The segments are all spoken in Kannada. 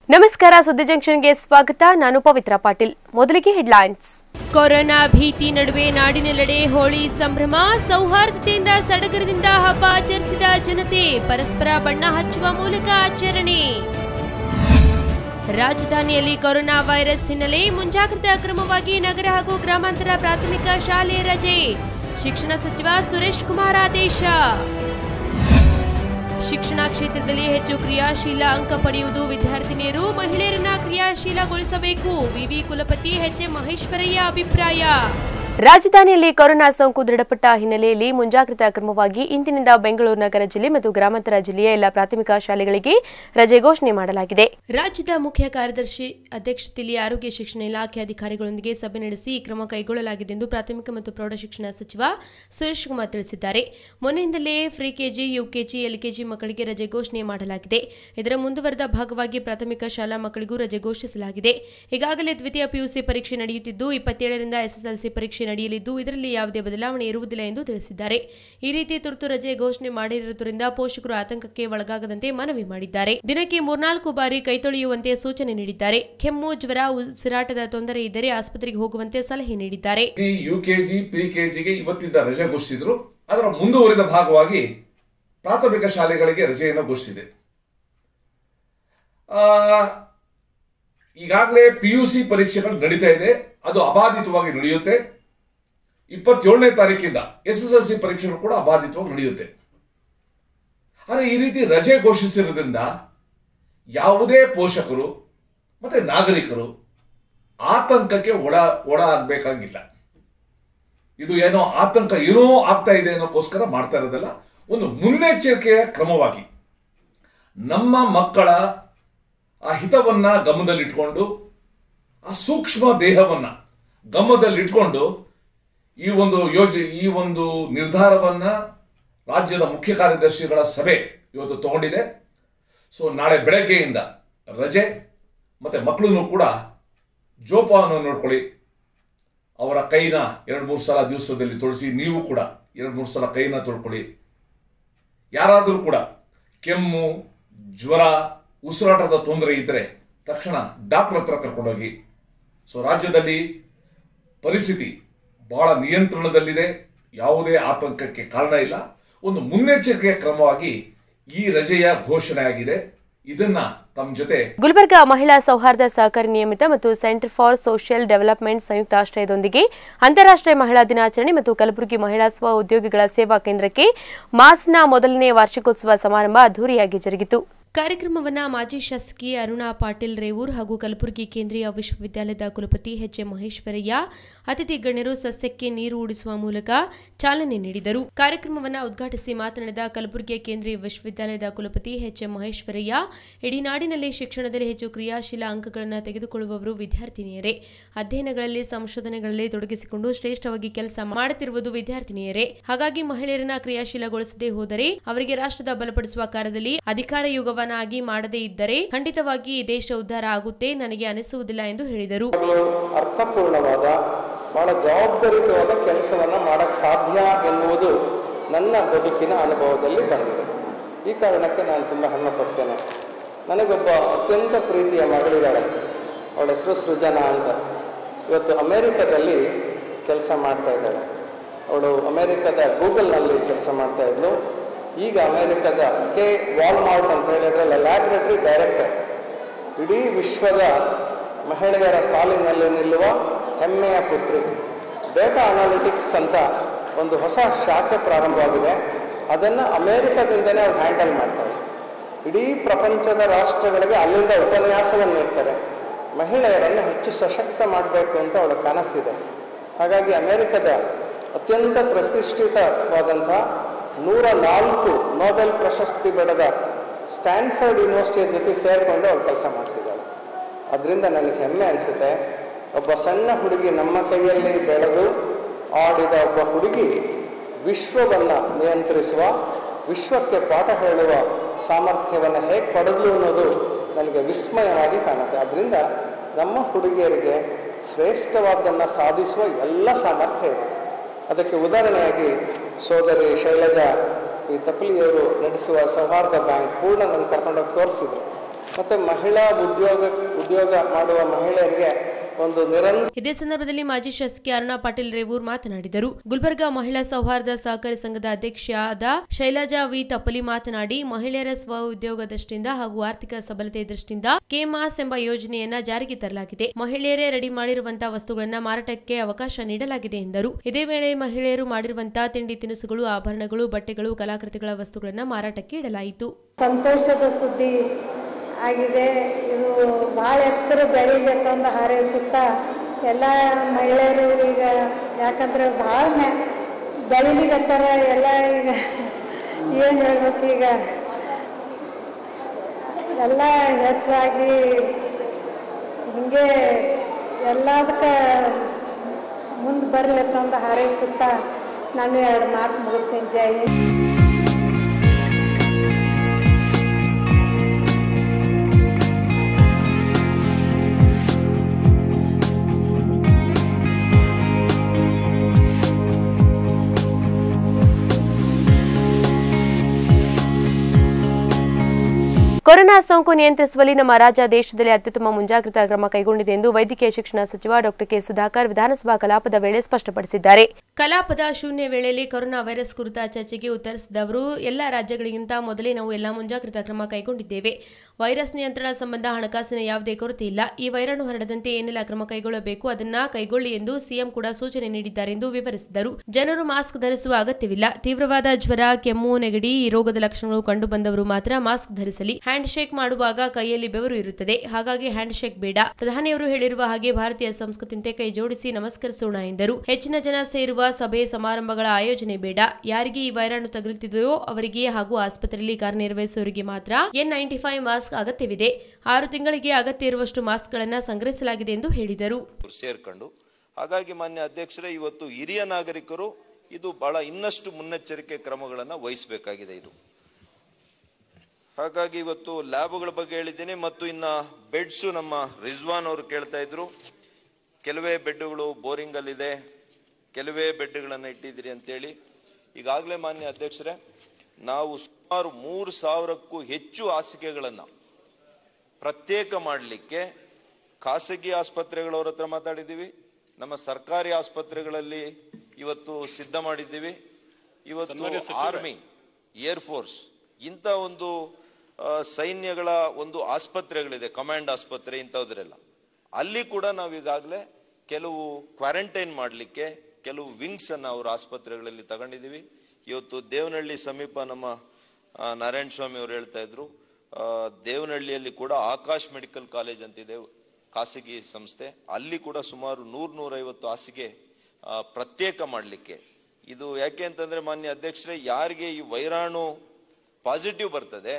ನಮಸ್ಕಾರ ಸುದ್ದಿ ಜಂಕ್ಷನ್ಗೆ ಸ್ವಾಗತ ನಾನು ಪವಿತ್ರ ಪಾಟೀಲ್ ಮೊದಲಿಗೆ ಹೆಡ್ಲೈನ್ಸ್ ಕೊರೋನಾ ಭೀತಿ ನಡುವೆ ನಾಡಿನೆಲ್ಲೆಡೆ ಹೋಳಿ ಸಂಭ್ರಮ ಸೌಹಾರ್ದತೆಯಿಂದ ಸಡಗರದಿಂದ ಹಬ್ಬ ಆಚರಿಸಿದ ಜನತೆ ಪರಸ್ಪರ ಬಣ್ಣ ಹಚ್ಚುವ ಮೂಲಕ ಆಚರಣೆ ರಾಜಧಾನಿಯಲ್ಲಿ ಕೊರೋನಾ ವೈರಸ್ ಹಿನ್ನೆಲೆ ಮುಂಜಾಗ್ರತಾ ಕ್ರಮವಾಗಿ ನಗರ ಹಾಗೂ ಗ್ರಾಮಾಂತರ ಪ್ರಾಥಮಿಕ ಶಾಲೆ ರಜೆ ಶಿಕ್ಷಣ ಸಚಿವ ಸುರೇಶ್ ಕುಮಾರ್ ಆದೇಶ ಶಿಕ್ಷಣ ಕ್ಷೇತ್ರದಲ್ಲಿ ಹೆಚ್ಚು ಕ್ರಿಯಾಶೀಲ ಅಂಕ ಪಡೆಯುವುದು ವಿದ್ಯಾರ್ಥಿನಿಯರು ಮಹಿಳೆಯರನ್ನ ಕ್ರಿಯಾಶೀಲಗೊಳಿಸಬೇಕು ವಿವಿ ಕುಲಪತಿ ಎಚ್ ಎಂ ಮಹೇಶ್ವರಯ್ಯ ಅಭಿಪ್ರಾಯ ರಾಜಧಾನಿಯಲ್ಲಿ ಕೊರೋನಾ ಸೋಂಕು ದೃಢಪಟ್ಟ ಹಿನ್ನೆಲೆಯಲ್ಲಿ ಮುಂಜಾಗ್ರತಾ ಕ್ರಮವಾಗಿ ಇಂದಿನಿಂದ ಬೆಂಗಳೂರು ನಗರ ಜಿಲ್ಲೆ ಮತ್ತು ಗ್ರಾಮಾಂತರ ಜಿಲ್ಲೆಯ ಎಲ್ಲ ಪ್ರಾಥಮಿಕ ಶಾಲೆಗಳಿಗೆ ರಜೆ ಘೋಷಣೆ ಮಾಡಲಾಗಿದೆ ರಾಜ್ಯದ ಮುಖ್ಯ ಕಾರ್ಯದರ್ಶಿ ಅಧ್ಯಕ್ಷತೆಯಲ್ಲಿ ಆರೋಗ್ಯ ಶಿಕ್ಷಣ ಇಲಾಖೆ ಅಧಿಕಾರಿಗಳೊಂದಿಗೆ ಸಭೆ ನಡೆಸಿ ಈ ಕ್ರಮ ಕೈಗೊಳ್ಳಲಾಗಿದೆ ಎಂದು ಪ್ರಾಥಮಿಕ ಮತ್ತು ಪ್ರೌಢಶಿಕ್ಷಣ ಸಚಿವ ಸುರೇಶ್ ಕುಮಾರ್ ತಿಳಿಸಿದ್ದಾರೆ ಮೊನ್ನೆಯಿಂದಲೇ ಫ್ರೀ ಕೆಜಿ ಯುಕೆಜಿ ಎಲ್ಕೆಜಿ ಮಕ್ಕಳಿಗೆ ರಜೆ ಘೋಷಣೆ ಮಾಡಲಾಗಿದೆ ಇದರ ಮುಂದುವರೆದ ಭಾಗವಾಗಿ ಪ್ರಾಥಮಿಕ ಶಾಲಾ ಮಕ್ಕಳಿಗೂ ರಜೆ ಘೋಷಿಸಲಾಗಿದೆ ಈಗಾಗಲೇ ದ್ವಿತೀಯ ಪಿಯುಸಿ ಪರೀಕ್ಷೆ ನಡೆಯುತ್ತಿದ್ದು ಇಪ್ಪತ್ತೇಳರಿಂದ ಎಸ್ಎಸ್ಎಲ್ಸಿ ಪರೀಕ್ಷೆ ನಡೆಯಲಿದ್ದು ಇದರಲ್ಲಿ ಯಾವುದೇ ಬದಲಾವಣೆ ಇರುವುದಿಲ್ಲ ಎಂದು ತಿಳಿಸಿದ್ದಾರೆ ಈ ರೀತಿ ತುರ್ತು ರಜೆ ಘೋಷಣೆ ಮಾಡಿರುವುದರಿಂದ ಪೋಷಕರು ಆತಂಕಕ್ಕೆ ಒಳಗಾಗದಂತೆ ಮನವಿ ಮಾಡಿದ್ದಾರೆ ದಿನಕ್ಕೆ ಮೂರ್ನಾಲ್ಕು ಬಾರಿ ಕೈತೊಳೆಯುವಂತೆ ಸೂಚನೆ ನೀಡಿದ್ದಾರೆ ಕೆಮ್ಮು ಜ್ವರ ಉಸಿರಾಟದ ತೊಂದರೆ ಇದ್ದರೆ ಆಸ್ಪತ್ರೆಗೆ ಹೋಗುವಂತೆ ಸಲಹೆ ನೀಡಿದ್ದಾರೆ ಯು ಕೆಜಿ ಪ್ರಿ ಕೆಜಿಗೆ ಇವತ್ತಿಂದ ರಜೆ ಘೋಷಿಸಿದ್ರು ಅದರ ಮುಂದುವರಿದ ಭಾಗವಾಗಿ ಪ್ರಾಥಮಿಕ ಶಾಲೆಗಳಿಗೆ ರಜೆಯನ್ನು ಘೋಷಿಸಿದೆ ಆ, ಈಗಾಗಲೇ ಪಿ ಯು ಸಿ ಪರೀಕ್ಷೆಗಳು ನಡೀತಾ ಇದೆ ಅದು ಅಬಾಧಿತವಾಗಿ ನಡೆಯುತ್ತೆ ಇಪ್ಪತ್ತೇಳನೇ ತಾರೀಕಿಂದ ಎಸ್ ಎಸ್ ಎಲ್ ಸಿ ಪರೀಕ್ಷೆಗಳು ಕೂಡ ಅಬಾಧಿತವಾಗಿ ನಡೆಯುತ್ತೆ ಆದರೆ ಈ ರೀತಿ ರಜೆ ಘೋಷಿಸಿರೋದ್ರಿಂದ ಯಾವುದೇ ಪೋಷಕರು ಮತ್ತೆ ನಾಗರಿಕರು ಆತಂಕಕ್ಕೆ ಒಳ ಒಳ ಆಗ್ಬೇಕಾಗಿಲ್ಲ ಇದು ಏನೋ ಆತಂಕ ಏನೋ ಆಗ್ತಾ ಇದೆ ಅನ್ನೋಕ್ಕೋಸ್ಕರ ಮಾಡ್ತಾ ಇರೋದಲ್ಲ ಒಂದು ಮುನ್ನೆಚ್ಚರಿಕೆಯ ಕ್ರಮವಾಗಿ ನಮ್ಮ ಮಕ್ಕಳ ಆ ಹಿತವನ್ನ ಗಮನದಲ್ಲಿಟ್ಕೊಂಡು ಆ ಸೂಕ್ಷ್ಮ ದೇಹವನ್ನ ಗಮನದಲ್ಲಿಟ್ಕೊಂಡು ಈ ಒಂದು ಯೋಜನೆ ಈ ಒಂದು ನಿರ್ಧಾರವನ್ನ ರಾಜ್ಯದ ಮುಖ್ಯ ಕಾರ್ಯದರ್ಶಿಗಳ ಸಭೆ ಇವತ್ತು ತಗೊಂಡಿದೆ ಸೊ ನಾಳೆ ಬೆಳಗ್ಗೆಯಿಂದ ರಜೆ ಮತ್ತೆ ಮಕ್ಕಳನ್ನು ಕೂಡ ಜೋಪಾನ ನೋಡ್ಕೊಳ್ಳಿ ಅವರ ಕೈನ ಎರಡು ಮೂರು ಸಲ ದಿವಸದಲ್ಲಿ ತೊಳಸಿ ನೀವು ಕೂಡ ಎರಡು ಮೂರು ಸಲ ಕೈನ ತೊಳ್ಕೊಳ್ಳಿ ಯಾರಾದರೂ ಕೂಡ ಕೆಮ್ಮು ಜ್ವರ ಉಸಿರಾಟದ ತೊಂದರೆ ಇದ್ದರೆ ತಕ್ಷಣ ಡಾಕ್ಟರ್ ಹತ್ರ ಕರ್ಕೊಂಡೋಗಿ ಸೊ ರಾಜ್ಯದಲ್ಲಿ ಪರಿಸ್ಥಿತಿ ಬಹಳ ನಿಯಂತ್ರಣದಲ್ಲಿದೆ ಯಾವುದೇ ಆತಂಕಕ್ಕೆ ಕಾರಣ ಇಲ್ಲ ಒಂದು ಮುನ್ನೆಚ್ಚರಿಕೆಯ ಕ್ರಮವಾಗಿ ಈ ರಜೆಯ ಘೋಷಣೆ ಆಗಿದೆ ಇದನ್ನ ತಮ್ಮ ಜೊತೆ ಗುಲ್ಬರ್ಗಾ ಮಹಿಳಾ ಸೌಹಾರ್ದ ಸಹಕಾರಿ ನಿಯಮಿತ ಮತ್ತು ಸೆಂಟರ್ ಫಾರ್ ಸೋಷಿಯಲ್ ಡೆವಲಪ್ಮೆಂಟ್ ಸಂಯುಕ್ತ ಆಶ್ರಯದೊಂದಿಗೆ ಅಂತಾರಾಷ್ಟ್ರೀಯ ಮಹಿಳಾ ದಿನಾಚರಣೆ ಮತ್ತು ಕಲಬುರಗಿ ಮಹಿಳಾ ಸ್ವ ಉದ್ಯೋಗಿಗಳ ಸೇವಾ ಕೇಂದ್ರಕ್ಕೆ ಮಾಸ್ನ ಮೊದಲನೇ ವಾರ್ಷಿಕೋತ್ಸವ ಸಮಾರಂಭ ಅದ್ದೂರಿಯಾಗಿ ಜರುಗಿತು ಕಾರ್ಯಕ್ರಮವನ್ನು ಮಾಜಿ ಶಾಸಕಿ ಅರುಣಾ ಪಾಟೀಲ್ ರೇವೂರ್ ಹಾಗೂ ಕಲಬುರಗಿ ಕೇಂದ್ರೀಯ ವಿಶ್ವವಿದ್ಯಾಲಯದ ಕುಲಪತಿ ಎಚ್ ಎಂ ಮಹೇಶ್ವರಯ್ಯ ಅತಿಥಿ ಗಣ್ಯರು ಸಸ್ಯಕ್ಕೆ ನೀರು ಉಡಿಸುವ ಮೂಲಕ ಚಾಲನೆ ನೀಡಿದರು ಕಾರ್ಯಕ್ರಮವನ್ನು ಉದ್ಘಾಟಿಸಿ ಮಾತನಾಡಿದ ಕಲಬುರಗಿಯ ಕೇಂದ್ರೀಯ ವಿಶ್ವವಿದ್ಯಾಲಯದ ಕುಲಪತಿ ಎಚ್ ಎಂ ಮಹೇಶ್ವರಯ್ಯ ಇಡೀ ನಾಡಿನಲ್ಲಿ ಶಿಕ್ಷಣದಲ್ಲಿ ಹೆಚ್ಚು ಕ್ರಿಯಾಶೀಲ ಅಂಕಗಳನ್ನು ತೆಗೆದುಕೊಳ್ಳುವವರು ವಿದ್ಯಾರ್ಥಿನಿಯರೇ ಅಧ್ಯಯನಗಳಲ್ಲಿ ಸಂಶೋಧನೆಗಳಲ್ಲಿ ತೊಡಗಿಸಿಕೊಂಡು ಶ್ರೇಷ್ಠವಾಗಿ ಕೆಲಸ ಮಾಡುತ್ತಿರುವುದು ವಿದ್ಯಾರ್ಥಿನಿಯರೇ ಹಾಗಾಗಿ ಮಹಿಳೆಯರನ್ನ ಕ್ರಿಯಾಶೀಲಗೊಳಿಸದೇ ಹೋದರೆ ಅವರಿಗೆ ರಾಷ್ಟ್ರದ ಬಲಪಡಿಸುವ ಕಾರ್ಯದಲ್ಲಿ ಅಧಿಕಾರ ಯುಗವನ್ನಾಗಿ ಮಾಡದೇ ಇದ್ದರೆ ಖಂಡಿತವಾಗಿ ಈ ದೇಶ ಉದ್ಧಾರ ಆಗುತ್ತೆ ನನಗೆ ಅನಿಸುವುದಿಲ್ಲ ಎಂದು ಹೇಳಿದರು ಯಾವಾಗಲೂ ಅರ್ಥಪೂರ್ಣವಾದ ಬಹಳ ಜವಾಬ್ದಾರಿಯುತವಾದ ಕೆಲಸವನ್ನು ಮಾಡೋಕ್ಕೆ ಸಾಧ್ಯ ಎನ್ನುವುದು ನನ್ನ ಬದುಕಿನ ಅನುಭವದಲ್ಲಿ ಬಂದಿದೆ ಈ ಕಾರಣಕ್ಕೆ ನಾನು ತುಂಬ ಹೆಮ್ಮೆ ಪಡ್ತೇನೆ ನನಗೊಬ್ಬ ಅತ್ಯಂತ ಪ್ರೀತಿಯ ಮಗಳಿದ್ದಾಳೆ ಅವಳ ಹೆಸರು ಸೃಜನಾ ಅಂತ ಇವತ್ತು ಅಮೇರಿಕದಲ್ಲಿ ಕೆಲಸ ಮಾಡ್ತಾ ಇದ್ದಾಳೆ ಅವಳು ಅಮೇರಿಕದ ಗೂಗಲ್ನಲ್ಲಿ ಕೆಲಸ ಮಾಡ್ತಾ ಇದ್ಲು ಈಗ ಅಮೇರಿಕದ ಕೆ ವಾಲ್ಮಾರ್ಟ್ ಅಂತ ಹೇಳಿದ್ರಲ್ಲ ಲ್ಯಾಬ್ರೇಟರಿ ಡೈರೆಕ್ಟರ್ ಇಡೀ ವಿಶ್ವದ ಮಹಿಳೆಯರ ಸಾಲಿನಲ್ಲಿ ನಿಲ್ಲುವ ಹೆಮ್ಮೆಯ ಪುತ್ರಿ ಡೇಟಾ ಅನಾಲಿಟಿಕ್ಸ್ ಅಂತ ಒಂದು ಹೊಸ ಶಾಖೆ ಪ್ರಾರಂಭವಾಗಿದೆ ಅದನ್ನು ಅಮೇರಿಕದಿಂದನೇ ಅವ್ರು ಹ್ಯಾಂಡಲ್ ಮಾಡ್ತಾಳೆ ಇಡೀ ಪ್ರಪಂಚದ ರಾಷ್ಟ್ರಗಳಿಗೆ ಅಲ್ಲಿಂದ ಉಪನ್ಯಾಸವನ್ನು ನೀಡ್ತಾರೆ ಮಹಿಳೆಯರನ್ನು ಹೆಚ್ಚು ಸಶಕ್ತ ಮಾಡಬೇಕು ಅಂತ ಅವಳ ಕನಸಿದೆ ಹಾಗಾಗಿ ಅಮೇರಿಕದ ಅತ್ಯಂತ ಪ್ರತಿಷ್ಠಿತವಾದಂಥ ನೂರ ನಾಲ್ಕು ನೊಬೆಲ್ ಪ್ರಶಸ್ತಿ ಪಡೆದ ಸ್ಟ್ಯಾನ್ಫರ್ಡ್ ಯೂನಿವರ್ಸಿಟಿಯ ಜೊತೆ ಸೇರಿಕೊಂಡು ಅವಳು ಕೆಲಸ ಮಾಡ್ತಿದ್ದಾಳೆ ಅದರಿಂದ ನನಗೆ ಹೆಮ್ಮೆ ಅನಿಸುತ್ತೆ ಒಬ್ಬ ಸಣ್ಣ ಹುಡುಗಿ ನಮ್ಮ ಕೈಯಲ್ಲಿ ಬೆಳೆದು ಆಡಿದ ಒಬ್ಬ ಹುಡುಗಿ ವಿಶ್ವವನ್ನು ನಿಯಂತ್ರಿಸುವ ವಿಶ್ವಕ್ಕೆ ಪಾಠ ಹೇಳುವ ಸಾಮರ್ಥ್ಯವನ್ನು ಹೇಗೆ ಪಡೆದ್ಲು ಅನ್ನೋದು ನನಗೆ ವಿಸ್ಮಯವಾಗಿ ಕಾಣುತ್ತೆ ಅದರಿಂದ ನಮ್ಮ ಹುಡುಗಿಯರಿಗೆ ಶ್ರೇಷ್ಠವಾದ್ದನ್ನು ಸಾಧಿಸುವ ಎಲ್ಲ ಸಾಮರ್ಥ್ಯ ಇದೆ ಅದಕ್ಕೆ ಉದಾಹರಣೆಯಾಗಿ ಸೋದರಿ ಶೈಲಜಾ ಈ ತಪ್ಪಲಿಯವರು ನಡೆಸುವ ಸೌಹಾರ್ದ ಬ್ಯಾಂಕ್ ಪೂರ್ಣ ನನ್ನ ಕರ್ಕೊಂಡೋಗಿ ತೋರಿಸಿದ್ರು ಮತ್ತು ಮಹಿಳಾ ಉದ್ಯೋಗ ಉದ್ಯೋಗ ಮಾಡುವ ಮಹಿಳೆಯರಿಗೆ ಒಂದು ನಿರಂತರ ಇದೇ ಸಂದರ್ಭದಲ್ಲಿ ಮಾಜಿ ಶಾಸಕಿ ಅರುಣಾ ಪಾಟೀಲ್ ರೇವೂರ್ ಮಾತನಾಡಿದರು ಗುಲ್ಬರ್ಗಾ ಮಹಿಳಾ ಸೌಹಾರ್ದ ಸಹಕಾರಿ ಸಂಘದ ಅಧ್ಯಕ್ಷರಾದ ಶೈಲಜಾ ವಿ ತಪ್ಪಲಿ ಮಾತನಾಡಿ ಮಹಿಳೆಯರ ಸ್ವ ಉದ್ಯೋಗ ದೃಷ್ಟಿಯಿಂದ ಹಾಗೂ ಆರ್ಥಿಕ ಸಬಲತೆ ದೃಷ್ಟಿಯಿಂದ ಕೆಮಾಸ್ ಎಂಬ ಯೋಜನೆಯನ್ನ ಜಾರಿಗೆ ತರಲಾಗಿದೆ ಮಹಿಳೆಯರೇ ರೆಡಿ ಮಾಡಿರುವಂತಹ ವಸ್ತುಗಳನ್ನ ಮಾರಾಟಕ್ಕೆ ಅವಕಾಶ ನೀಡಲಾಗಿದೆ ಎಂದರು ಇದೇ ವೇಳೆ ಮಹಿಳೆಯರು ಮಾಡಿರುವಂತಹ ತಿಂಡಿ ತಿನಿಸುಗಳು ಆಭರಣಗಳು ಬಟ್ಟೆಗಳು ಕಲಾಕೃತಿಗಳ ವಸ್ತುಗಳನ್ನ ಮಾರಾಟಕ್ಕೆ ಇಡಲಾಯಿತು ಸಂತೋಷದ ಸುದ್ದಿ ಆಗಿದೆ ಇದು ಭಾಳ ಎತ್ತರ ಬೆಳೀಲಿ ತಂದು ಹಾರೈಸುತ್ತಾ ಎಲ್ಲ ಮಹಿಳೆಯರು ಈಗ ಯಾಕಂದ್ರೆ ಭಾಳ ಮ್ಯಾ ಬೆಳಿಲಿಕತ್ತಾರ ಎಲ್ಲ ಈಗ ಏನು ಹೇಳ್ಬೇಕು ಈಗ ಎಲ್ಲ ಹೆಚ್ಚಾಗಿ ಹಿಂಗೆ ಎಲ್ಲದಕ್ಕೆ ಮುಂದೆ ಬರಲಿ ತಂದು ಹಾರೈಸುತ್ತಾ ನಾನು ಎರಡು ಮಾತು ಮುಗಿಸ್ತೀನಿ ಜೈ ಹಿಂದ್ ಕೊರೋನಾ ಸೋಂಕು ನಿಯಂತ್ರಿಸುವಲ್ಲಿ ನಮ್ಮ ರಾಜ್ಯ ದೇಶದಲ್ಲಿ ಅತ್ಯುತ್ತಮ ಮುಂಜಾಗ್ರತಾ ಕ್ರಮ ಕೈಗೊಂಡಿದೆ ಎಂದು ವೈದ್ಯಕೀಯ ಶಿಕ್ಷಣ ಸಚಿವ ಡಾಕ್ಟರ್ ಕೆ ಸುಧಾಕರ್ ವಿಧಾನಸಭಾ ಕಲಾಪದ ವೇಳೆ ಸ್ಪಷ್ಟಪಡಿಸಿದ್ದಾರೆ ಕಲಾಪದ ಶೂನ್ಯ ವೇಳೆಯಲ್ಲಿ ಕೊರೋನಾ ವೈರಸ್ ಕುರಿತ ಚರ್ಚೆಗೆ ಉತ್ತರಿಸಿದ ಅವರು ಎಲ್ಲ ರಾಜ್ಯಗಳಿಗಿಂತ ಮೊದಲೇ ನಾವು ಎಲ್ಲ ಮುಂಜಾಗ್ರತಾ ಕ್ರಮ ಕೈಗೊಂಡಿದ್ದೇವೆ ವೈರಸ್ ನಿಯಂತ್ರಣ ಸಂಬಂಧ ಹಣಕಾಸಿನ ಯಾವುದೇ ಕೊರತೆ ಇಲ್ಲ ಈ ವೈರಾಣು ಹರಡದಂತೆ ಏನೆಲ್ಲ ಕ್ರಮ ಕೈಗೊಳ್ಳಬೇಕು ಅದನ್ನ ಕೈಗೊಳ್ಳಿ ಎಂದು ಸಿಎಂ ಕೂಡ ಸೂಚನೆ ನೀಡಿದ್ದಾರೆ ಎಂದು ವಿವರಿಸಿದರು ಜನರು ಮಾಸ್ಕ್ ಧರಿಸುವ ಅಗತ್ಯವಿಲ್ಲ ತೀವ್ರವಾದ ಜ್ವರ ಕೆಮ್ಮು ನೆಗಡಿ ಈ ರೋಗದ ಲಕ್ಷಣಗಳು ಕಂಡು ಬಂದವರು ಮಾತ್ರ ಮಾಸ್ಕ್ ಧರಿಸಲಿ ಹ್ಯಾಂಡ್ ಶೇಕ್ ಮಾಡುವಾಗ ಕೈಯಲ್ಲಿ ಬೆವರು ಇರುತ್ತದೆ ಹಾಗಾಗಿ ಹ್ಯಾಂಡ್ ಶೇಕ್ ಬೇಡ ಪ್ರಧಾನಿಯವರು ಹೇಳಿರುವ ಹಾಗೆ ಭಾರತೀಯ ಸಂಸ್ಕೃತಿಯಂತೆ ಕೈ ಜೋಡಿಸಿ ನಮಸ್ಕರಿಸೋಣ ಎಂದರು ಹೆಚ್ಚಿನ ಜನ ಸೇರುವ ಸಭೆ ಸಮಾರಂಭಗಳ ಆಯೋಜನೆ ಬೇಡ ಯಾರಿಗೆ ಈ ವೈರಾಣು ತಗುಲುತ್ತಿದೆಯೋ ಅವರಿಗೆ ಹಾಗೂ ಆಸ್ಪತ್ರೆಯಲ್ಲಿ ಕಾರ್ಯನಿರ್ವಹಿಸುವವರಿಗೆ ಮಾತ್ರ ಎನ್ ನೈಂಟಿ ಫೈವ್ ಮಾಸ್ಕ್ ಅಗತ್ಯವಿದೆ ಆರು ತಿಂಗಳಿಗೆ ಅಗತ್ಯ ಇರುವಷ್ಟು ಮಾಸ್ಕ್ಗಳನ್ನು ಸಂಗ್ರಹಿಸಲಾಗಿದೆ ಎಂದು ಹೇಳಿದರು ಅವ್ರು ಸೇರ್ಕೊಂಡು ಹಾಗಾಗಿ ಮಾನ್ಯ ಅಧ್ಯಕ್ಷರೇ ಇವತ್ತು ಹಿರಿಯ ನಾಗರಿಕರು ಇದು ಬಹಳ ಇನ್ನಷ್ಟು ಮುನ್ನೆಚ್ಚರಿಕೆ ಕ್ರಮಗಳನ್ನು ವಹಿಸಬೇಕಾಗಿದೆ ಇದು ಹಾಗಾಗಿ ಇವತ್ತು ಲ್ಯಾಬ್ಗಳ ಬಗ್ಗೆ ಹೇಳಿದ್ದೀನಿ ಮತ್ತು ಇನ್ನ ಬೆಡ್ಸು ನಮ್ಮ ರಿಜ್ವಾನ್ ಅವರು ಕೇಳ್ತಾ ಇದ್ರು ಕೆಲವೇ ಬೆಡ್ಗಳು ಬೋರಿಂಗ್ ಅಲ್ಲಿದೆ ಕೆಲವೇ ಬೆಡ್ಗಳನ್ನು ಇಟ್ಟಿದ್ದೀರಿ ಅಂತೇಳಿ ಈಗಾಗಲೇ ಮಾನ್ಯ ಅಧ್ಯಕ್ಷರೇ ನಾವು ಸುಮಾರು ಮೂರು ಸಾವಿರಕ್ಕೂ ಹೆಚ್ಚು ಹಾಸಿಗೆಗಳನ್ನು ಪ್ರತ್ಯೇಕ ಮಾಡಲಿಕ್ಕೆ ಖಾಸಗಿ ಆಸ್ಪತ್ರೆಗಳವ್ರ ಹತ್ರ ಮಾತಾಡಿದ್ದೀವಿ ನಮ್ಮ ಸರ್ಕಾರಿ ಆಸ್ಪತ್ರೆಗಳಲ್ಲಿ ಇವತ್ತು ಸಿದ್ಧ ಮಾಡಿದ್ದೀವಿ ಇವತ್ತು ಆರ್ಮಿ ಏರ್ ಫೋರ್ಸ್ ಇಂಥ ಒಂದು ಆ, ಸೈನ್ಯಗಳ ಒಂದು ಆಸ್ಪತ್ರೆಗಳಿದೆ ಕಮಾಂಡ್ ಆಸ್ಪತ್ರೆ ಇಂಥದ್ರೆಲ್ಲ ಅಲ್ಲಿ ಕೂಡ ನಾವು ಈಗಾಗಲೇ ಕೆಲವು ಕ್ವಾರಂಟೈನ್ ಮಾಡಲಿಕ್ಕೆ ಕೆಲವು ವಿಂಗ್ಸ್ ಅನ್ನ ಅವ್ರ ಆಸ್ಪತ್ರೆಗಳಲ್ಲಿ ತಗೊಂಡಿದ್ದೀವಿ ಇವತ್ತು ದೇವನಹಳ್ಳಿ ಸಮೀಪ ನಮ್ಮ ಆ, ನಾರಾಯಣ ಸ್ವಾಮಿ ಅವರು ಹೇಳ್ತಾ ಇದ್ರು ಆ, ದೇವನಹಳ್ಳಿಯಲ್ಲಿ ಕೂಡ ಆಕಾಶ್ ಮೆಡಿಕಲ್ ಕಾಲೇಜ್ ಅಂತಿದೆ ಖಾಸಗಿ ಸಂಸ್ಥೆ ಅಲ್ಲಿ ಕೂಡ ಸುಮಾರು ನೂರ್ ನೂರೈವತ್ತು ಹಾಸಿಗೆ ಆ, ಪ್ರತ್ಯೇಕ ಮಾಡಲಿಕ್ಕೆ ಇದು ಯಾಕೆ ಅಂತಂದ್ರೆ ಮಾನ್ಯ ಅಧ್ಯಕ್ಷರೇ ಯಾರಿಗೆ ಈ ವೈರಾಣು ಪಾಸಿಟಿವ್ ಬರ್ತದೆ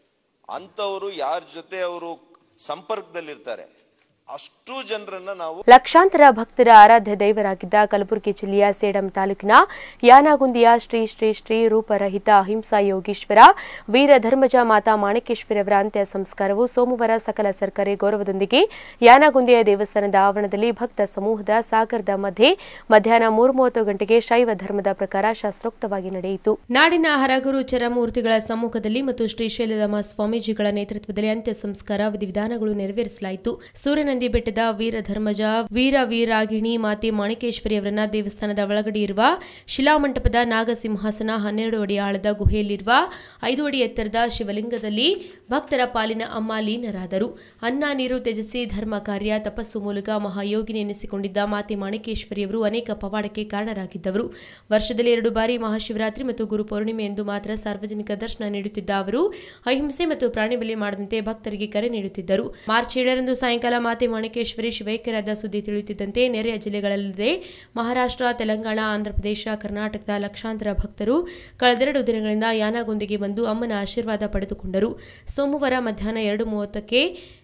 ಅಂಥವರು ಯಾರ ಜೊತೆ ಅವರು ಸಂಪರ್ಕದಲ್ಲಿರ್ತಾರೆ ಅಷ್ಟು ಜನರನ್ನ ನಾವು ಲಕ್ಷಾಂತರ ಭಕ್ತರ ಆರಾಧ್ಯ ದೈವರಾಗಿದ್ದ ಕಲಬುರಗಿ ಜಿಲ್ಲೆಯ ಸೇಡಂ ತಾಲೂಕಿನ ಯಾನಾಗುಂದಿಯ ಶ್ರೀ ಶ್ರೀ ಶ್ರೀ ರೂಪರಹಿತ ಅಹಿಂಸಾ ಯೋಗೀಶ್ವರ ವೀರ ಧರ್ಮಜ ಮಾತಾ ಮಾಣಿಕೇಶ್ವರವರ ಅಂತ್ಯ ಸಂಸ್ಕಾರವು ಸೋಮವಾರ ಸಕಲ ಸರ್ಕಾರಿ ಗೌರವದೊಂದಿಗೆ ಯಾನಾಗುಂದಿಯ ದೇವಸ್ಥಾನದ ಆವರಣದಲ್ಲಿ ಭಕ್ತ ಸಮೂಹದ ಸಾಗರದ ಮಧ್ಯೆ ಮಧ್ಯಾಹ್ನ ಮೂರು ಮೂವತ್ತು ಗಂಟೆಗೆ ಶೈವ ಧರ್ಮದ ಪ್ರಕಾರ ಶಾಸ್ತ್ರೋಕ್ತವಾಗಿ ನಡೆಯಿತು ನಾಡಿನ ಹರಗುರು ಚರಮೂರ್ತಿಗಳ ಸಮ್ಮುಖದಲ್ಲಿ ಮತ್ತು ಶ್ರೀಶೈಲಧಾಮ ಸ್ವಾಮೀಜಿಗಳ ನೇತೃತ್ವದಲ್ಲಿ ಅಂತ್ಯ ಸಂಸ್ಕಾರ ವಿಧಿವಿಧಾನಗಳು ನೆರವೇರಿಸಲಾಯಿತು ಸೂರ್ಯನಂದಿ ಬೆಟ್ಟದ ವೀರ ಧರ್ಮಜ ವೀರ ವೀರಾಗಿಣಿ ಮಾತೆ ಮಾಣಿಕೇಶ್ವರಿಯವರನ್ನ ದೇವಸ್ಥಾನದ ಒಳಗಡೆ ಇರುವ ಶಿಲಾಮಂಟಪದ ನಾಗಸಿಂಹಾಸನ ಹನ್ನೆರಡು ಅಡಿ ಆಳದ ಗುಹೆಯಲ್ಲಿರುವ ಐದು ಅಡಿ ಎತ್ತರದ ಶಿವಲಿಂಗದಲ್ಲಿ ಭಕ್ತರ ಪಾಲಿನ ಅಮ್ಮ ಲೀನರಾದರು ಅನ್ನ ನೀರು ತ್ಯಜಿಸಿ ಧರ್ಮ ಕಾರ್ಯ ತಪಸ್ಸು ಮೂಲಕ ಮಹಾಯೋಗಿನಿ ಎನಿಸಿಕೊಂಡಿದ್ದ ಮಾತೆ ಮಾಣಿಕೇಶ್ವರಿಯವರು ಅನೇಕ ಪವಾಡಕ್ಕೆ ಕಾರಣರಾಗಿದ್ದವರು ವರ್ಷದಲ್ಲಿ ಎರಡು ಬಾರಿ ಮಹಾಶಿವರಾತ್ರಿ ಮತ್ತು ಗುರು ಪೌರ್ಣಿಮೆ ಎಂದು ಮಾತ್ರ ಸಾರ್ವಜನಿಕ ದರ್ಶನ ನೀಡುತ್ತಿದ್ದ ಅವರು ಅಹಿಂಸೆ ಮತ್ತು ಪ್ರಾಣಿ ಬಲಿ ಮಾಡದಂತೆ ಭಕ್ತರಿಗೆ ಕರೆ ನೀಡುತ್ತಿದ್ದರು ಮಾರ್ಚ್ ಏಳರಂದು ಸಾಯಂಕಾಲ ಮಾತೆ ಮಾಣಿಕೇಶ್ವರಿ ಶಿವೈಕ್ಯರಾದ ಸುದ್ದಿ ತಿಳಿಯುತ್ತಿದ್ದಂತೆ ನೆರೆಯ ಜಿಲ್ಲೆಗಳಲ್ಲದೆ ಮಹಾರಾಷ್ಟ್ರ ತೆಲಂಗಾಣ ಆಂಧ್ರಪ್ರದೇಶ ಕರ್ನಾಟಕದ ಲಕ್ಷಾಂತರ ಭಕ್ತರು ಕಳೆದೆರಡು ದಿನಗಳಿಂದ ಯಾನಾಗುಂದಿಗೆ ಬಂದು ಅಮ್ಮನ ಆಶೀರ್ವಾದ ಪಡೆದುಕೊಂಡರು ಸೋಮವಾರ ಮಧ್ಯಾಹ್ನ ಎರಡು ಮೂವತ್ತಕ್ಕೆ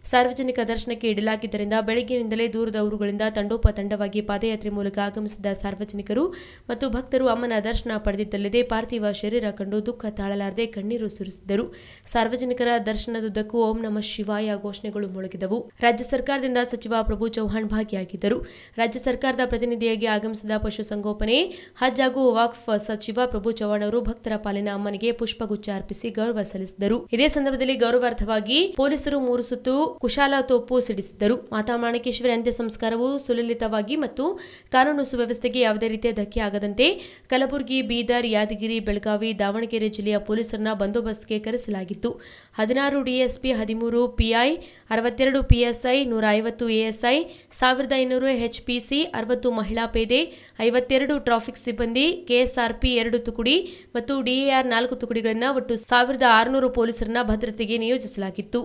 ಸಾರ್ವಜನಿಕ ದರ್ಶನಕ್ಕೆ ಇಡಲಾಗಿದ್ದರಿಂದ ಬೆಳಗ್ಗಿನಿಂದಲೇ ದೂರದ ಊರುಗಳಿಂದ ತಂಡೋಪತಂಡವಾಗಿ ಪಾದಯಾತ್ರೆ ಮೂಲಕ ಆಗಮಿಸಿದ ಸಾರ್ವಜನಿಕರು ಮತ್ತು ಭಕ್ತರು ಅಮ್ಮನ ದರ್ಶನ ಪಡೆದಿದ್ದಲ್ಲದೆ ಪಾರ್ಥಿವ ಶರೀರ ಕಂಡು ದುಃಖ ತಾಳಲಾರದೆ ಕಣ್ಣೀರು ಸುರಿಸಿದರು ಸಾರ್ವಜನಿಕರ ದರ್ಶನದುದ್ದಕ್ಕೂ ಓಂ ನಮಃ ಶಿವಾಯ ಘೋಷಣೆಗಳು ಮೊಳಗಿದವು ರಾಜ್ಯ ಸರ್ಕಾರದಿಂದ ಸಚಿವ ಪ್ರಭು ಚೌಹಾಣ್ ಭಾಗಿಯಾಗಿದ್ದರು ರಾಜ್ಯ ಸರ್ಕಾರದ ಪ್ರತಿನಿಧಿಯಾಗಿ ಆಗಮಿಸಿದ ಪಶುಸಂಗೋಪನೆ ಹಜ್ ಹಾಗೂ ವಾಕ್ಫ್ ಸಚಿವ ಪ್ರಭು ಚೌಹಾಣ್ ಅವರು ಭಕ್ತರ ಪಾಲಿನ ಅಮ್ಮನಿಗೆ ಪುಷ್ಪಗುಚ್ಛ ಅರ್ಪಿಸಿ ಗೌರವ ಸಲ್ಲಿಸಿದರು ಇದೇ ಸಂದರ್ಭದಲ್ಲಿ ಗೌರವಾರ್ಥವಾಗಿ ಪೊಲೀಸರು ಮೂರು ಸುತ್ತು ಕುಶಾಲ ತೋಪು ಸಿಡಿಸಿದರು ಮಾತಾ ಮಾಣಿಕೇಶ್ವರಿ ಅಂತ್ಯ ಸಂಸ್ಕಾರವು ಸುಲಲಿತವಾಗಿ ಮತ್ತು ಕಾನೂನು ಸುವ್ಯವಸ್ಥೆಗೆ ಯಾವುದೇ ರೀತಿಯ ಧಕ್ಕೆ ಆಗದಂತೆ ಕಲಬುರಗಿ ಬೀದರ್ ಯಾದಗಿರಿ ಬೆಳಗಾವಿ ದಾವಣಗೆರೆ ಜಿಲ್ಲೆಯ ಪೊಲೀಸರನ್ನ ಬಂದೋಬಸ್ತ್ಗೆ ಕರೆಸಲಾಗಿತ್ತು ಹದಿನಾರು ಡಿಎಸ್ಪಿ ಹದಿಮೂರು ಪಿಐ ಅರವತ್ತೆರಡು ಪಿಎಸ್ಐ ನೂರ ಐವತ್ತು ಎಎಸ್ಐ ಸಾವಿರದ ಐನೂರು ಎಚ್ಪಿಸಿ ಅರವತ್ತು ಮಹಿಳಾ ಪೇದೆ ಐವತ್ತೆರಡು ಟ್ರಾಫಿಕ್ ಸಿಬ್ಬಂದಿ ಕೆಎಸ್ಆರ್ಪಿ ಎರಡು ತುಕುಡಿ ಮತ್ತು ಡಿಎಆರ್ ನಾಲ್ಕು ತುಕಡಿಗಳನ್ನು ಒಟ್ಟು ಸಾವಿರದ ಆರುನೂರು ಪೊಲೀಸರನ್ನ ಭದ್ರತೆಗೆ ನಿಯೋಜಿಸಲಾಗಿತ್ತು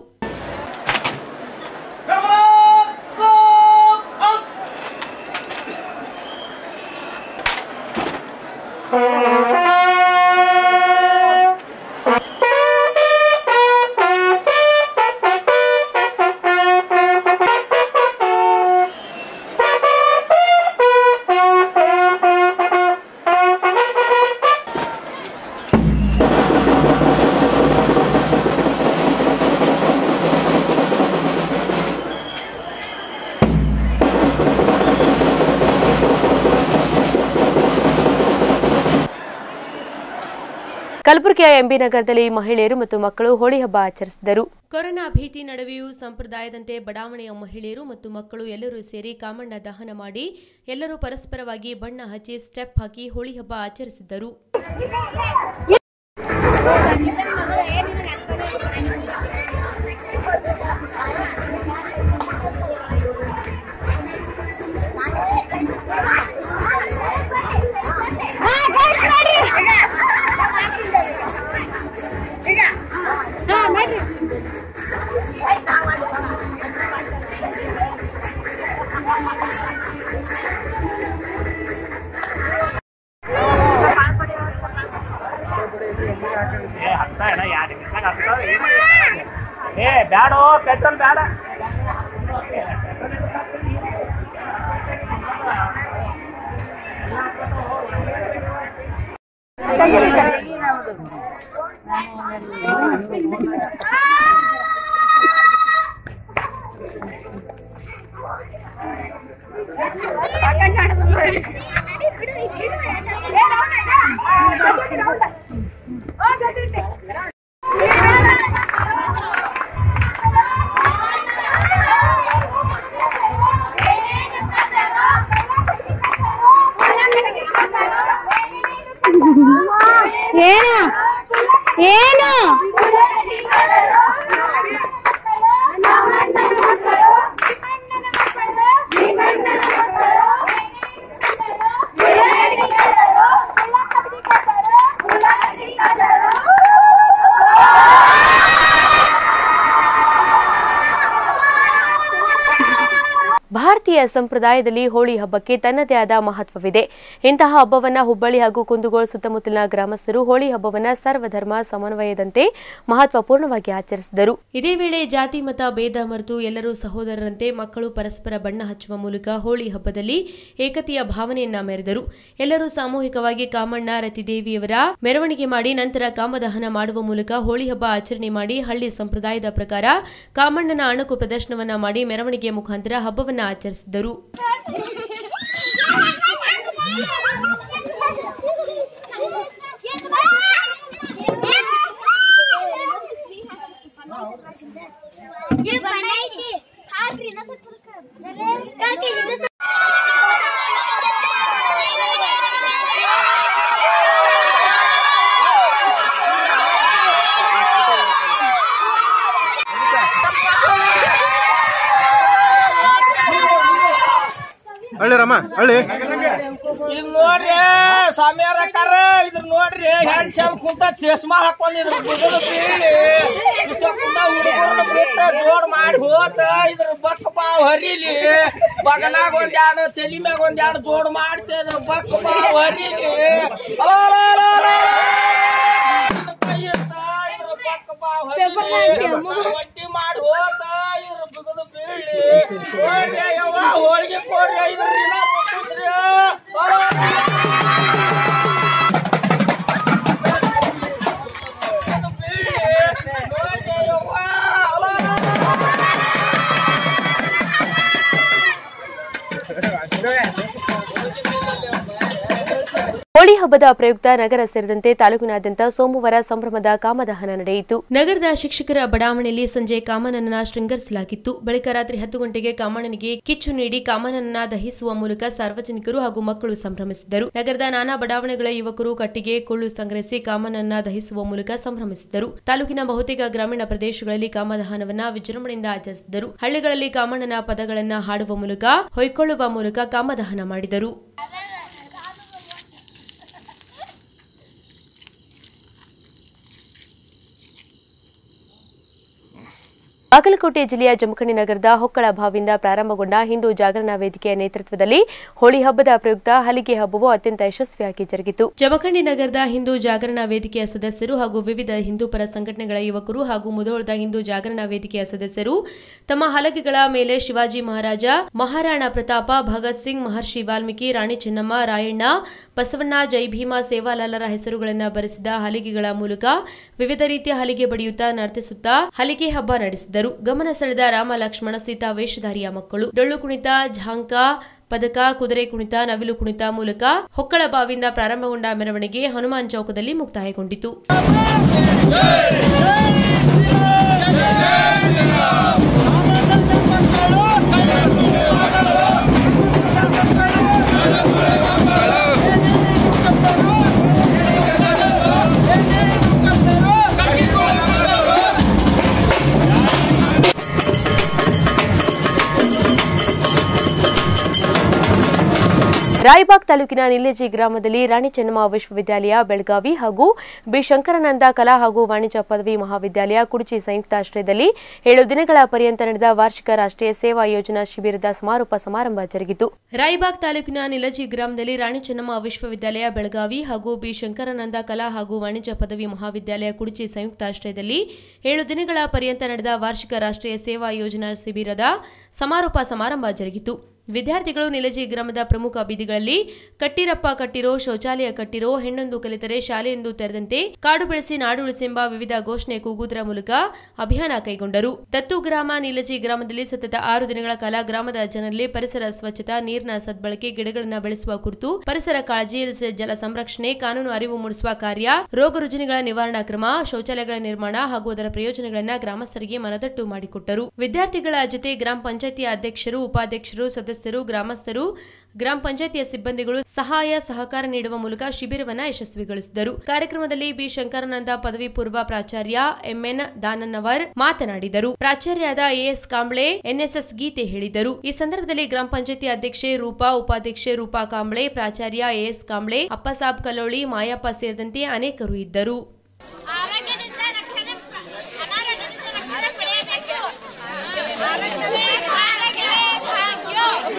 ಕಲಬುರಗಿಯ ಎಂಬಿ ನಗರದಲ್ಲಿ ಮಹಿಳೆಯರು ಮತ್ತು ಮಕ್ಕಳು ಹೋಳಿ ಹಬ್ಬ ಆಚರಿಸಿದರು ಕೊರೋನಾ ಭೀತಿ ನಡುವೆಯೂ ಸಂಪ್ರದಾಯದಂತೆ ಬಡಾವಣೆಯ ಮಹಿಳೆಯರು ಮತ್ತು ಮಕ್ಕಳು ಎಲ್ಲರೂ ಸೇರಿ ಕಾಮಣ್ಣ ದಹನ ಮಾಡಿ ಎಲ್ಲರೂ ಪರಸ್ಪರವಾಗಿ ಬಣ್ಣ ಹಚ್ಚಿ ಸ್ಟೆಪ್ ಹಾಕಿ ಹೋಳಿ ಹಬ್ಬ ಆಚರಿಸಿದ್ದರು ಏ ಬ್ಯಾಡೋ ಪೆಟ್ರೋಲ್ ಬ್ಯಾಡ ಏನು ಏನು ಭಾರತೀಯ ಸಂಪ್ರದಾಯದಲ್ಲಿ ಹೋಳಿ ಹಬ್ಬಕ್ಕೆ ತನ್ನದೇ ಆದ ಮಹತ್ವವಿದೆ ಇಂತಹ ಹಬ್ಬವನ್ನ ಹುಬ್ಬಳ್ಳಿ ಹಾಗೂ ಕುಂದಗೋಳ ಸುತ್ತಮುತ್ತಲಿನ ಗ್ರಾಮಸ್ಥರು ಹೋಳಿ ಹಬ್ಬವನ್ನ ಸರ್ವಧರ್ಮ ಸಮನ್ವಯದಂತೆ ಮಹತ್ವಪೂರ್ಣವಾಗಿ ಆಚರಿಸಿದರು ಇದೇ ವೇಳೆ ಜಾತಿ ಮತ ಭೇದ ಮರೆತು ಎಲ್ಲರೂ ಸಹೋದರರಂತೆ ಮಕ್ಕಳು ಪರಸ್ಪರ ಬಣ್ಣ ಹಚ್ಚುವ ಮೂಲಕ ಹೋಳಿ ಹಬ್ಬದಲ್ಲಿ ಏಕತೆಯ ಭಾವನೆಯನ್ನ ಮೆರೆದರು ಎಲ್ಲರೂ ಸಾಮೂಹಿಕವಾಗಿ ಕಾಮಣ್ಣ ರತಿದೇವಿಯವರ ಮೆರವಣಿಗೆ ಮಾಡಿ ನಂತರ ಕಾಮದಹನ ಮಾಡುವ ಮೂಲಕ ಹೋಳಿ ಹಬ್ಬ ಆಚರಣೆ ಮಾಡಿ ಹಳ್ಳಿ ಸಂಪ್ರದಾಯದ ಪ್ರಕಾರ ಕಾಮಣ್ಣನ ಅಣಕು ಪ್ರದರ್ಶನವನ್ನ ಮಾಡಿ ಮೆರವಣಿಗೆ ಮುಖಾಂತರ ಹಬ್ಬವನ್ನ ಆಚರಿಸಿದರು ये बनाई थी हाथ री ना सर काके ಇದು ಹಳ್ಳಿ ರಾಮ ಹಳ್ಳಿ ಈಗ ನೋಡ್ರಿ ಸ್ವಾಮಿಯಾರ ಅಕ್ಕಾರ ಇದ್ರ ನೋಡ್ರಿ ಹೆಣ್ ಚೆಲ್ ಕುಂತ ಚಸ್ಮಾ ಹಾಕೊಂಡಿದ್ರ ಬುಗದ ಬೀಳಿ ಇಷ್ಟ ಕುಂತ ಹುಡುಗರನ್ನ ಬಿಟ್ಟ ಜೋಡ್ ಮಾಡಿ ಹೋತ ಇದ್ರ ಬಕ್ ಬಾವ್ ಹರಿಲಿ ಬಗಲಾಗ ಒಂದ್ ಎರಡು ತಲಿ ಮ್ಯಾಗ ಒಂದ್ ಎರಡು ಜೋಡ್ ಮಾಡ್ತಿ ಇದ್ರ ಬಕ್ ಬಾವ್ ಹರಿಲಿ ಅಲಾಲಾಲಾಲಾ. ಇದ್ರ ಕೈ ಇತ್ತ, ಇದ್ರ ಪಕ್ಕ ಬಾ ಹೊಡಿಲಿ. ಒಟ್ಟಿ ಮಾಡಿ ಹೋತ ಇದ್ರ ಬಿಗದು ಬೀಳ್ಲಿ ಹೋಳ್ಗೆ ಯವ್ವ ಹೋಳಿಗೆ ಕೊಡ್ರಿ ಇದ್ರ ಇನ್ನ ಮುಟ್ಟಿಸ್ರಿ ಅದು ಬೀಳ್ಲಿ ಹೋಳ್ಗೆ ಯವ್ವ ಹೋಳಿ ಹಬ್ಬದ ಪ್ರಯುಕ್ತ ನಗರ ಸೇರಿದಂತೆ ತಾಲೂಕಿನಾದ್ಯಂತ ಸೋಮವಾರ ಸಂಭ್ರಮದ ಕಾಮದಹನ ನಡೆಯಿತು ನಗರದ ಶಿಕ್ಷಕರ ಬಡಾವಣೆಯಲ್ಲಿ ಸಂಜೆ ಕಾಮನನ್ನ ಶೃಂಗರಿಸಲಾಗಿತ್ತು ಬಳಿಕ ರಾತ್ರಿ ಹತ್ತು ಗಂಟೆಗೆ ಕಾಮಣ್ಣನಿಗೆ ಕಿಚ್ಚು ನೀಡಿ ಕಾಮನನ್ನ ದಹಿಸುವ ಮೂಲಕ ಸಾರ್ವಜನಿಕರು ಹಾಗೂ ಮಕ್ಕಳು ಸಂಭ್ರಮಿಸಿದರು ನಗರದ ನಾನಾ ಬಡಾವಣೆಗಳ ಯುವಕರು ಕಟ್ಟಿಗೆ ಕೊಳ್ಳು ಸಂಗ್ರಹಿಸಿ ಕಾಮನನ್ನ ದಹಿಸುವ ಮೂಲಕ ಸಂಭ್ರಮಿಸಿದರು ತಾಲೂಕಿನ ಬಹುತೇಕ ಗ್ರಾಮೀಣ ಪ್ರದೇಶಗಳಲ್ಲಿ ಕಾಮದಹನವನ್ನ ವಿಜೃಂಭಣೆಯಿಂದ ಆಚರಿಸಿದರು ಹಳ್ಳಿಗಳಲ್ಲಿ ಕಾಮಣ್ಣನ ಪದಗಳನ್ನ ಹಾಡುವ ಮೂಲಕ ಹೊಯ್ಕೊಳ್ಳುವ ಮೂಲಕ ಕಾಮದಹನ ಮಾಡಿದರು ಬಾಗಲಕೋಟೆ ಜಿಲ್ಲೆಯ ಜಮಖಂಡಿ ನಗರದ ಹೊಕ್ಕಳ ಭಾವಿಯಿಂದ ಪ್ರಾರಂಭಗೊಂಡ ಹಿಂದೂ ಜಾಗರಣ ವೇದಿಕೆಯ ನೇತೃತ್ವದಲ್ಲಿ ಹೋಳಿ ಹಬ್ಬದ ಪ್ರಯುಕ್ತ ಹಲಿಗೆ ಹಬ್ಬವು ಅತ್ಯಂತ ಯಶಸ್ವಿಯಾಗಿ ಜರುಗಿತು ಜಮಖಂಡಿ ನಗರದ ಹಿಂದೂ ಜಾಗರಣ ವೇದಿಕೆಯ ಸದಸ್ಯರು ಹಾಗೂ ವಿವಿಧ ಹಿಂದೂ ಪರ ಸಂಘಟನೆಗಳ ಯುವಕರು ಹಾಗೂ ಮುಧೋಳದ ಹಿಂದೂ ಜಾಗರಣ ವೇದಿಕೆಯ ಸದಸ್ಯರು ತಮ್ಮ ಹಲಗೆಗಳ ಮೇಲೆ ಶಿವಾಜಿ ಮಹಾರಾಜ ಮಹಾರಾಣಾ ಪ್ರತಾಪ ಭಗತ್ ಸಿಂಗ್ ಮಹರ್ಷಿ ವಾಲ್ಮೀಕಿ ರಾಣಿ ಚೆನ್ನಮ್ಮ ರಾಯಣ್ಣ ಬಸವಣ್ಣ ಜೈ ಭೀಮ ಸೇವಾಲಾಲರ ಹೆಸರುಗಳನ್ನು ಬರೆಸಿದ ಹಲಿಗೆಗಳ ಮೂಲಕ ವಿವಿಧ ರೀತಿಯ ಹಲಿಗೆ ಬಡಿಯುತ್ತಾ ನರ್ತಿಸುತ್ತಾ ಹಲಿಗೆ ಹಬ್ಬ ನಡೆಸಿದರು ಗಮನ ಸೆಳೆದ ರಾಮ ಲಕ್ಷ್ಮಣ ಸೀತಾ ವೇಷಧಾರಿಯ ಮಕ್ಕಳು ಡೊಳ್ಳು ಕುಣಿತ ಝಾಂಕ ಪದಕ ಕುದುರೆ ಕುಣಿತ ನವಿಲು ಕುಣಿತ ಮೂಲಕ ಹೊಕ್ಕಳ ಬಾವಿಯಿಂದ ಪ್ರಾರಂಭಗೊಂಡ ಮೆರವಣಿಗೆ ಹನುಮಾನ್ ಚೌಕದಲ್ಲಿ ಮುಕ್ತಾಯಗೊಂಡಿತು ರಾಯಬಾಗ್ ತಾಲೂಕಿನ ನಿಲ್ಲೆಜಿ ಗ್ರಾಮದಲ್ಲಿ ರಾಣಿ ಚೆನ್ನಮ್ಮ ವಿಶ್ವವಿದ್ಯಾಲಯ ಬೆಳಗಾವಿ ಹಾಗೂ ಬಿ ಶಂಕರಾನಂದ ಕಲಾ ಹಾಗೂ ವಾಣಿಜ್ಯ ಪದವಿ ಮಹಾವಿದ್ಯಾಲಯ ಕುಡಚಿ ಸಂಯುಕ್ತಾಶ್ರಯದಲ್ಲಿ ಏಳು ದಿನಗಳ ಪರ್ಯಂತ ನಡೆದ ವಾರ್ಷಿಕ ರಾಷ್ಟ್ರೀಯ ಸೇವಾ ಯೋಜನಾ ಶಿಬಿರದ ಸಮಾರೋಪ ಸಮಾರಂಭ ಜರುಗಿತು ರಾಯಬಾಗ್ ತಾಲೂಕಿನ ನಿಲಜಿ ಗ್ರಾಮದಲ್ಲಿ ರಾಣಿ ಚೆನ್ನಮ್ಮ ವಿಶ್ವವಿದ್ಯಾಲಯ ಬೆಳಗಾವಿ ಹಾಗೂ ಬಿ ಶಂಕರಾನಂದ ಕಲಾ ಹಾಗೂ ವಾಣಿಜ್ಯ ಪದವಿ ಮಹಾವಿದ್ಯಾಲಯ ಕುಡಚಿ ಸಂಯುಕ್ತಾಶ್ರಯದಲ್ಲಿ ಏಳು ದಿನಗಳ ಪರ್ಯಂತ ನಡೆದ ವಾರ್ಷಿಕ ರಾಷ್ಟ್ರೀಯ ಸೇವಾ ಯೋಜನಾ ಶಿಬಿರದ ಸಮಾರೋಪ ಸಮಾರಂಭ ಜರುಗಿತು ವಿದ್ಯಾರ್ಥಿಗಳು ನಿಲಜಿ ಗ್ರಾಮದ ಪ್ರಮುಖ ಬೀದಿಗಳಲ್ಲಿ ಕಟ್ಟಿರಪ್ಪ ಕಟ್ಟಿರೋ ಶೌಚಾಲಯ ಕಟ್ಟಿರೋ ಹೆಣ್ಣೊಂದು ಕಲಿತರೆ ಶಾಲೆಯೊಂದು ತೆರೆದಂತೆ ಕಾಡು ಬೆಳೆಸಿ ನಾಡು ಉಳಿಸೆಂಬ ವಿವಿಧ ಘೋಷಣೆ ಕೂಗುವುದರ ಮೂಲಕ ಅಭಿಯಾನ ಕೈಗೊಂಡರು ದತ್ತು ಗ್ರಾಮ ನಿಲಜಿ ಗ್ರಾಮದಲ್ಲಿ ಸತತ ಆರು ದಿನಗಳ ಕಾಲ ಗ್ರಾಮದ ಜನರಲ್ಲಿ ಪರಿಸರ ಸ್ವಚ್ಛತಾ ನೀರಿನ ಸದ್ಬಳಕೆ ಗಿಡಗಳನ್ನು ಬೆಳೆಸುವ ಕುರಿತು ಪರಿಸರ ಕಾಳಜಿ ಜಲ ಸಂರಕ್ಷಣೆ ಕಾನೂನು ಅರಿವು ಮೂಡಿಸುವ ಕಾರ್ಯ ರೋಗ ರುಜಿನಗಳ ನಿವಾರಣಾ ಕ್ರಮ ಶೌಚಾಲಯಗಳ ನಿರ್ಮಾಣ ಹಾಗೂ ಅದರ ಪ್ರಯೋಜನಗಳನ್ನು ಗ್ರಾಮಸ್ಥರಿಗೆ ಮನದಟ್ಟು ಮಾಡಿಕೊಟ್ಟರು ವಿದ್ಯಾರ್ಥಿಗಳ ಜೊತೆ ಗ್ರಾಮ ಪಂಚಾಯಿತಿಯ ಅಧ್ಯಕ್ಷರು ಉಪಾಧ್ಯಕ್ಷರು ಸದಸ್ಯರು ಗ್ರಾಮಸ್ಥರು ಗ್ರಾಮ ಪಂಚಾಯಿತಿಯ ಸಿಬ್ಬಂದಿಗಳು ಸಹಾಯ ಸಹಕಾರ ನೀಡುವ ಮೂಲಕ ಶಿಬಿರವನ್ನ ಯಶಸ್ವಿಗೊಳಿಸಿದರು ಕಾರ್ಯಕ್ರಮದಲ್ಲಿ ಬಿ ಶಂಕರಾನಂದ ಪದವಿ ಪೂರ್ವ ಪ್ರಾಚಾರ್ಯ ಎಂಎನ್ ದಾನನ್ನವರ್ ಮಾತನಾಡಿದರು ಪ್ರಾಚಾರ್ಯರಾದ ಎಎಸ್ ಕಾಂಬ್ಳೆ ಎನ್ಎಸ್ಎಸ್ ಗೀತೆ ಹೇಳಿದರು ಈ ಸಂದರ್ಭದಲ್ಲಿ ಗ್ರಾಮ ಪಂಚಾಯಿತಿ ಅಧ್ಯಕ್ಷೆ ರೂಪಾ ಉಪಾಧ್ಯಕ್ಷೆ ರೂಪಾ ಕಾಂಬ್ಳೆ ಪ್ರಾಚಾರ್ಯ ಎಎಸ್ ಕಾಂಬ್ಳೆ ಅಪ್ಪಸಾಬ್ ಕಲ್ಲೋಳಿ ಮಾಯಪ್ಪ ಸೇರಿದಂತೆ ಅನೇಕರು ಇದ್ದರು ಆರೋಗ್ಯದಿಂದ ರಕ್ಷಣೆ ಅನಾರೋಗ್ಯದಿಂದ ರಕ್ಷಣೆ ಪಡೆಯಬೇಕು ಆರೋಗ್ಯವೇ ಭಾಗ್ಯವೇ ಭಾಗ್ಯ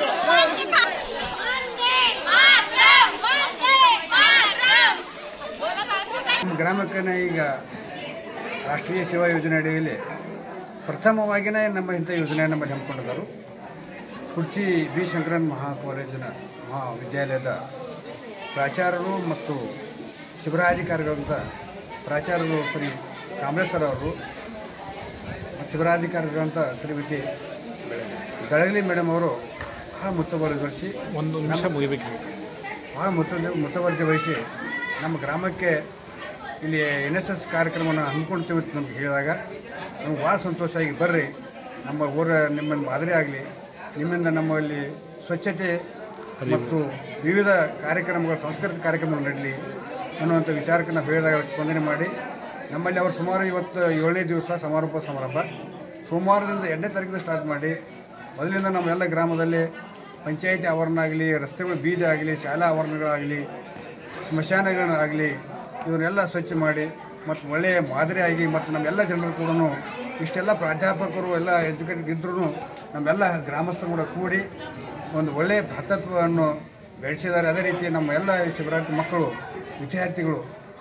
ವಂದೇ ಮಾತರಂ ವಂದೇ ಮಾತರಂ ಬೋಲೋ ಭಾರತ ಮಾತಾ ನಮ್ಮ ಗ್ರಾಮಕ್ಕೆ ಈಗ ರಾಷ್ಟ್ರೀಯ ಸೇವಾ ಯೋಜನೆ ಅಡಿಯಲ್ಲಿ ಪ್ರಥಮವಾಗಿಯೇ ನಮ್ಮ ಇಂಥ ಯೋಜನೆಯನ್ನು ಮಾಡಿ ಹಮ್ಮಿಕೊಂಡಿದ್ದರು ಕುರ್ಚಿ ಬಿ ಶಂಕರನ್ ಮಹಾ ಕಾಲೇಜಿನ ಮಹಾವಿದ್ಯಾಲಯದ ಪ್ರಾಚಾರ್ಯರು ಮತ್ತು ಶಿಬಿರಾಧಿಕಾರಿಗಳಂತ ಪ್ರಾಚಾರ್ಯರು ಶ್ರೀ ಕಾಂಬ್ಳೆ ಸರ್ ಅವರು ಮತ್ತು ಶಿಬಿರಾಧಿಕಾರಿಗಳಂತ ಶ್ರೀಮತಿ ಬೆಳಗಲಿ ಮೇಡಮ್ ಅವರು ಬಹಳ ಮುತುವರ್ಜಿವಹಿಸಿ ಒಂದು ನಿಮಿಷ ಮುಗಿಬೇಕು ಬಹಳ ಮುತುವರ್ಜಿ ಮುತುವರ್ಜಿ ವಹಿಸಿ ನಮ್ಮ ಗ್ರಾಮಕ್ಕೆ ಇಲ್ಲಿ ಎನ್ ಎಸ್ ಎಸ್ ಕಾರ್ಯಕ್ರಮವನ್ನು ಹಮ್ಮಿಕೊಳ್ತೀವಿ ಅಂತ ನಮ್ಗೆ ಹೇಳಿದಾಗ ನಮ್ಗೆ ಭಾಳ ಸಂತೋಷ ಆಗಿ ಬರ್ರಿ ನಮ್ಮ ಊರ ನಿಮ್ಮನ್ನು ಮಾದರಿ ಆಗಲಿ ನಿಮ್ಮಿಂದ ನಮ್ಮಲ್ಲಿ ಸ್ವಚ್ಛತೆ ಮತ್ತು ವಿವಿಧ ಕಾರ್ಯಕ್ರಮಗಳು ಸಾಂಸ್ಕೃತಿಕ ಕಾರ್ಯಕ್ರಮಗಳು ನಡಲಿ ಅನ್ನುವಂಥ ವಿಚಾರಕ್ಕೆ ನಾವು ಹೇಳಿದಾಗ ಅವ್ರು ಸ್ಪಂದನೆ ಮಾಡಿ ನಮ್ಮಲ್ಲಿ ಅವರು ಸುಮಾರು ಇವತ್ತು ಏಳನೇ ದಿವಸ ಸಮಾರೋಪ ಸಮಾರಂಭ ಸೋಮವಾರದಿಂದ ಎರಡನೇ ತಾರೀಕಿಂದ ಸ್ಟಾರ್ಟ್ ಮಾಡಿ ಮೊದಲಿಂದ ನಮ್ಮೆಲ್ಲ ಗ್ರಾಮದಲ್ಲಿ ಪಂಚಾಯಿತಿ ಆವರಣ ಆಗಲಿ ರಸ್ತೆಗಳು ಬೀದಿ ಆಗಲಿ ಶಾಲಾ ಆವರಣಗಳಾಗಲಿ ಸ್ಮಶಾನಗಳಾಗಲಿ ಇವನ್ನೆಲ್ಲ ಸ್ವಚ್ಛ ಮಾಡಿ ಮತ್ತು ಒಳ್ಳೆಯ ಮಾದರಿಯಾಗಿ ಮತ್ತು ನಮ್ಮೆಲ್ಲ ಜನರು ಕೂಡ ಇಷ್ಟೆಲ್ಲ ಪ್ರಾಧ್ಯಾಪಕರು ಎಲ್ಲ ಎಜುಕೇಟೆಡ್ ಇದ್ರೂ ನಮ್ಮೆಲ್ಲ ಗ್ರಾಮಸ್ಥರು ಕೂಡ ಕೂಡಿ ಒಂದು ಒಳ್ಳೆಯ ಭ್ರಾತೃತ್ವವನ್ನು ಬೆಳೆಸಿದ್ದಾರೆ ಅದೇ ರೀತಿ ನಮ್ಮ ಎಲ್ಲ ಶಿಬಿರಾರ್ಥಿ ಮಕ್ಕಳು ವಿದ್ಯಾರ್ಥಿಗಳು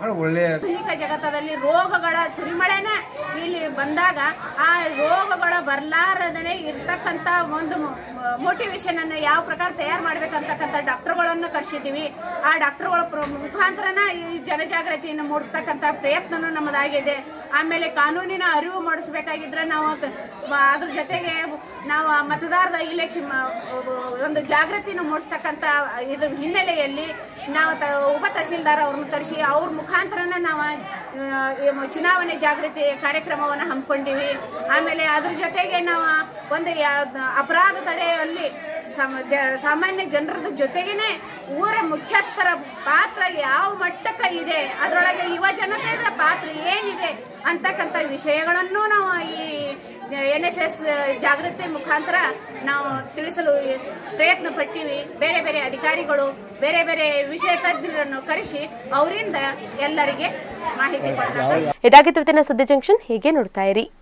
ಭಾಳ ಒಳ್ಳೆಯ ಆಧುನಿಕ ಜಗತ್ತದಲ್ಲಿ ರೋಗಗಳ ಸುರಿಮಳೆನೆ ಇಲ್ಲಿ ಬಂದಾಗ ಆ ರೋಗಗಳ ಬರ್ಲಾರದೇ ಇರ್ತಕ್ಕಂತ ಒಂದು ಮೋಟಿವೇಶನ್ ಅನ್ನ ಯಾವ ಪ್ರಕಾರ ತಯಾರು ಮಾಡ್ಬೇಕಂತಕ್ಕಂಥ ಡಾಕ್ಟರ್ಗಳನ್ನು ಕರ್ಸಿದ್ದೀವಿ ಆ ಡಾಕ್ಟರ್ಗಳ ಪ್ರ- ಮುಖಾಂತರನ ಈ ಜನಜಾಗೃತಿಯನ್ನು ಮೂಡಿಸ್ತಕ್ಕಂಥ ಪ್ರಯತ್ನನೂ ನಮ್ಮದಾಗಿದೆ ಆಮೇಲೆ ಕಾನೂನಿನ ಅರಿವು ಮೂಡಿಸ್ಬೇಕಾಗಿದ್ರೆ ನಾವು ಕ- ಮ- ಅದ್ರ ಜೊತೆಗೆ ನಾವು ಆ ಮತದಾರರ ಇಲೆಕ್ಷನ್ ಒಂದು ಜಾಗೃತಿನ ಮೂಡಿಸ್ತಕ್ಕಂಥ ಇದ್ರ ಹಿನ್ನೆಲೆಯಲ್ಲಿ ನಾವು ತ- ಉಪ ತಹಸೀಲ್ದಾರ್ ಅವ್ರನ್ನ ಕರೆಸಿ ಅವ್ರ ಮುಖಾಂತರನ ನಾವು ಆ, ಈ ಮ- ಚುನಾವಣೆ ಜಾಗೃತಿ ಕಾರ್ಯಕ್ರಮವನ್ನು ಹಮ್ಮಿಕೊಂಡಿವಿ ಆಮೇಲೆ ಅದ್ರ ಜೊತೆಗೆ ನಾವು ಒಂದು ಯಾ- ಅಪರಾಧ ತಡೆಯಲ್ಲಿ ಸಮ- ಜ- ಸಾಮಾನ್ಯ ಜನರದ ಜೊತೆಗೇನೆ ಊರ ಮುಖ್ಯಸ್ಥರ ಪಾತ್ರ ಯಾವ ಮಟ್ಟಕ್ಕೆ ಇದೆ ಅದರೊಳಗೆ ಯುವ ಜನತೆಯ ಪಾತ್ರ ಏನಿದೆ ಅಂತಕ್ಕಂಥ ವಿಷಯಗಳನ್ನು ನಾವು ಈ ಎನ್ ಎಸ್ ಎಸ್ ಜಾಗೃತಿ ಮುಖಾಂತರ ನಾವು ತಿಳಿಸಲು ಪ್ರಯತ್ನ ಪಟ್ಟಿವಿ ಬೇರೆ ಬೇರೆ ಅಧಿಕಾರಿಗಳು ಬೇರೆ ಬೇರೆ ವಿಷಯ ತಜ್ಞರನ್ನು ಕರೆಸಿ ಅವರಿಂದ ಎಲ್ಲರಿಗೆ ಮಾಹಿತಿ ಕೊಡ್ತಾರೆ ಇದಾಗಿತ್ತು ಇವತ್ತಿನ ಸುದ್ದಿ ಜಂಕ್ಷನ್ ಹೀಗೆ ನೋಡ್ತಾ ಇರಿ